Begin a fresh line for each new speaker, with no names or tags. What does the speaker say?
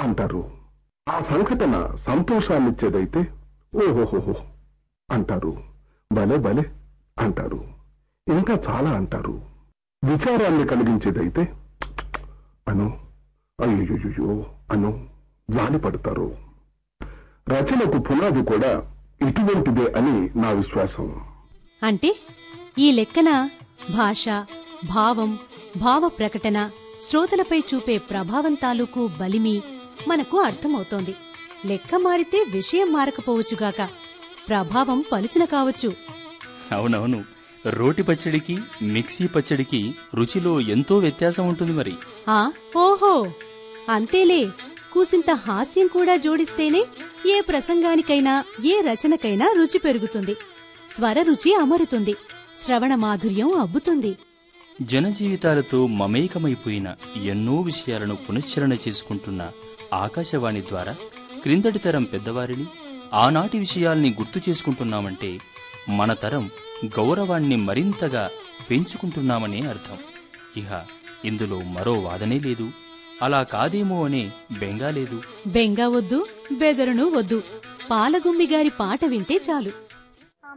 అంటారు ఆ సంఘటన సంతోషాన్నిచ్చేదైతే ఓహోహోహో అంటారు భలే భలే అంటారు ఇంకా చాలా అంటారు విచారాన్ని కలిగించేదైతే అను అయ్యో అను జాలి పడతారు రచనకు పునాది కూడా ఇటువంటిదే అని నా విశ్వాసం
అంటే ఈ లెక్కన భాష భావం భావ ప్రకటన శ్రోతలపై చూపే ప్రభావం తాలూకు బలిమి మనకు అర్థమవుతోంది లెక్క మారితే విషయం మారకపోవచ్చుగాక ప్రభావం పలుచున కావచ్చు
అవునవును రోటి పచ్చడికి మిక్సీ పచ్చడికి రుచిలో ఎంతో వ్యత్యాసం ఉంటుంది మరి
ఆ ఓహో అంతేలే కూసింత హాస్యం కూడా జోడిస్తేనే ఏ ప్రసంగానికైనా ఏ రచనకైనా రుచి పెరుగుతుంది స్వర రుచి అమరుతుంది శ్రవణ మాధుర్యం అబ్బుతుంది
జనజీవితాలతో మమేకమైపోయిన ఎన్నో విషయాలను పునశ్చరణ చేసుకుంటున్న ఆకాశవాణి ద్వారా క్రిందటి తరం పెద్దవారిని ఆనాటి విషయాల్ని గుర్తు చేసుకుంటున్నామంటే మన తరం గౌరవాన్ని మరింతగా పెంచుకుంటున్నామనే అర్థం ఇహ ఇందులో మరో వాదనే లేదు అలా కాదేమో అనే బెంగా లేదు
బెంగా వద్దు బెదరును వద్దు పాలగుమ్మి గారి పాట వింటే చాలు